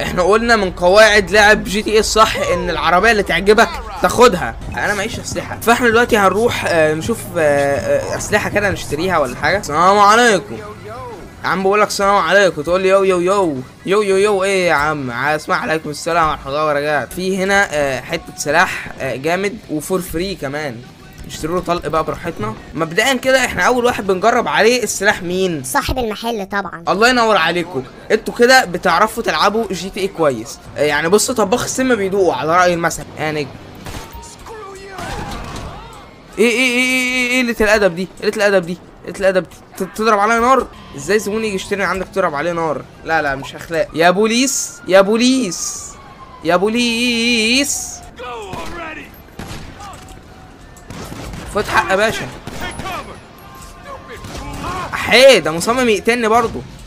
احنا قلنا من قواعد لعب جي تي ايه الصح ان العربيه اللي تعجبك تاخدها انا معيش اسلحه فاحنا دلوقتي هنروح آه، نشوف آه، آه، اسلحه كده نشتريها ولا حاجه السلام عليكم يا عم بقول لك السلام عليكم تقول لي يو يو يو يو يو يو ايه يا عم اسمع عليكم السلام ورحمه الله وبركاته في هنا آه، حته سلاح آه، جامد وفور فري كمان نشتري له طلق بقى براحتنا مبدئيا كده احنا اول واحد بنجرب عليه السلاح مين صاحب المحل طبعا الله ينور عليكم انتوا كده بتعرفوا تلعبوا جي تي اي كويس آه، يعني بصوا طباخ السم بيدوقوا على راي المثل يعني ايه ايه ايه ايه ايه قله الادب دي قله الادب دي قله الادب دي ت- تضرب عليا نار ازاي زبون يجي يشتري عندك تضرب عليه نار لا لا مش اخلاق يا بوليس يا بوليس يا بوليس خد حق يا باشا احيه ده مصمم يقتلني برضه